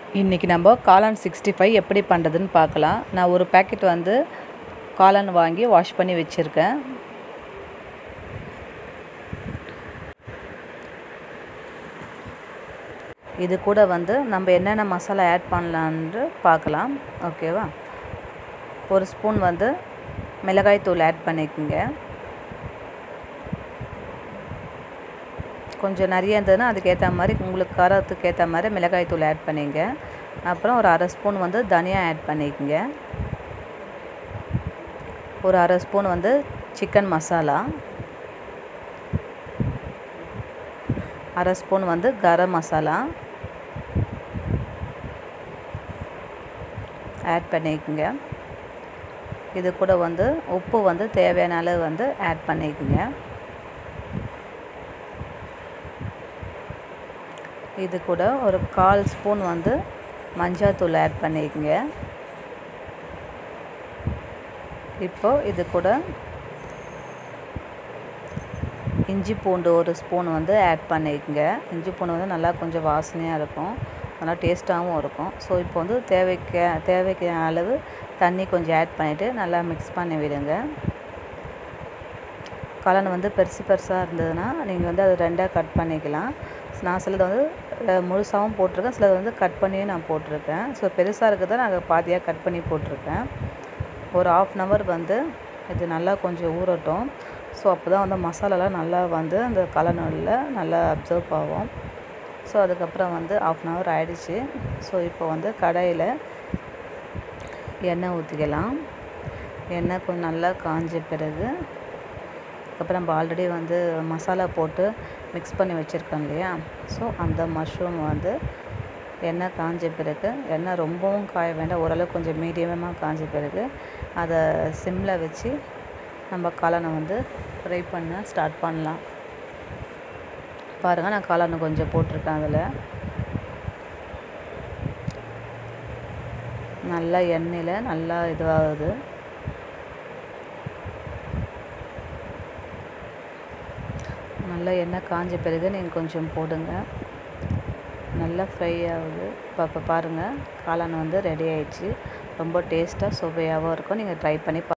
இன்றைக்கி நம்ம காளான் சிக்ஸ்டி ஃபைவ் எப்படி பண்ணுறதுன்னு பார்க்கலாம் நான் ஒரு பேக்கெட் வந்து காளான் வாங்கி வாஷ் பண்ணி வச்சுருக்கேன் இது கூட வந்து நம்ம என்னென்ன மசாலா ஆட் பண்ணலான்னு பார்க்கலாம் ஓகேவா ஒரு ஸ்பூன் வந்து மிளகாய் தூள் ஆட் பண்ணிக்கோங்க கொஞ்சம் நிறைய இருந்ததுன்னா அதுக்கேற்ற மாதிரி உங்களுக்கு காரத்துக்கு ஏற்ற மாதிரி மிளகாய் தூள் ஆட் பண்ணிங்க அப்புறம் ஒரு அரை ஸ்பூன் வந்து தனியா ஆட் பண்ணிக்கோங்க ஒரு அரை ஸ்பூன் வந்து சிக்கன் மசாலா அரை ஸ்பூன் வந்து கரம் மசாலா ஆட் பண்ணிக்கோங்க இது கூட வந்து உப்பு வந்து தேவையான அளவு வந்து ஆட் பண்ணிக்கோங்க இது கூட ஒரு கால் ஸ்பூன் வந்து மஞ்சாத்தூள் ஆட் பண்ணிக்கோங்க இப்போ இது கூட இஞ்சி பூண்டு ஒரு ஸ்பூன் வந்து ஆட் பண்ணிக்கோங்க இஞ்சி பூண்டு வந்து நல்லா கொஞ்சம் வாசனையாக இருக்கும் நல்லா டேஸ்ட்டாகவும் இருக்கும் ஸோ இப்போ வந்து தேவைக்கு தேவைக்கு அளவு தண்ணி கொஞ்சம் ஆட் பண்ணிவிட்டு நல்லா மிக்ஸ் பண்ணி விடுங்க காளான் வந்து பெருசு பெருசாக இருந்ததுன்னா நீங்கள் வந்து அதை ரெண்டாக கட் பண்ணிக்கலாம் நான் சிலது வந்து முழுசாகவும் போட்டிருக்கேன் சிலது வந்து கட் பண்ணியும் நான் போட்டிருக்கேன் ஸோ பெருசாக இருக்கிறத நாங்கள் பாதியாக கட் பண்ணி போட்டிருக்கேன் ஒரு ஆஃப் அன் ஹவர் வந்து இது நல்லா கொஞ்சம் ஊறட்டும் ஸோ அப்போ தான் வந்து மசாலாலாம் நல்லா வந்து அந்த கலனுள்ள நல்லா அப்சர்வ் ஆகும் ஸோ அதுக்கப்புறம் வந்து ஆஃப் அன் ஹவர் ஆகிடுச்சு ஸோ இப்போ வந்து கடாயில் எண்ணெய் ஊற்றிக்கலாம் எண்ணெய் கொஞ்சம் நல்லா காஞ்ச பிறகு அதுக்கப்புறம் நம்ம ஆல்ரெடி வந்து மசாலா போட்டு மிக்ஸ் பண்ணி வச்சுருக்கோம் இல்லையா ஸோ அந்த மஷ்ரூம் வந்து எண்ணெய் காஞ்ச பிறகு எண்ணெய் ரொம்பவும் காய வேண்டாம் ஓரளவுக்கு கொஞ்சம் மீடியமாக காஞ்ச பிறகு அதை சிம்மில் வச்சு நம்ம காளானை வந்து ஃப்ரை பண்ண ஸ்டார்ட் பண்ணலாம் பாருங்கள் நான் காளானை கொஞ்சம் போட்டிருக்கேன் அதில் நல்லா எண்ணெயில் நல்லா இதுவாகுது நல்லா எண்ணெய் காஞ்ச பிறகு நீங்கள் கொஞ்சம் போடுங்க நல்லா ஃப்ரை ஆகுது இப்போ இப்போ பாருங்கள் காளான் வந்து ரெடி ஆயிடுச்சு ரொம்ப டேஸ்ட்டாக சுவையாகவும் இருக்கும் நீங்கள் ட்ரை பண்ணி பா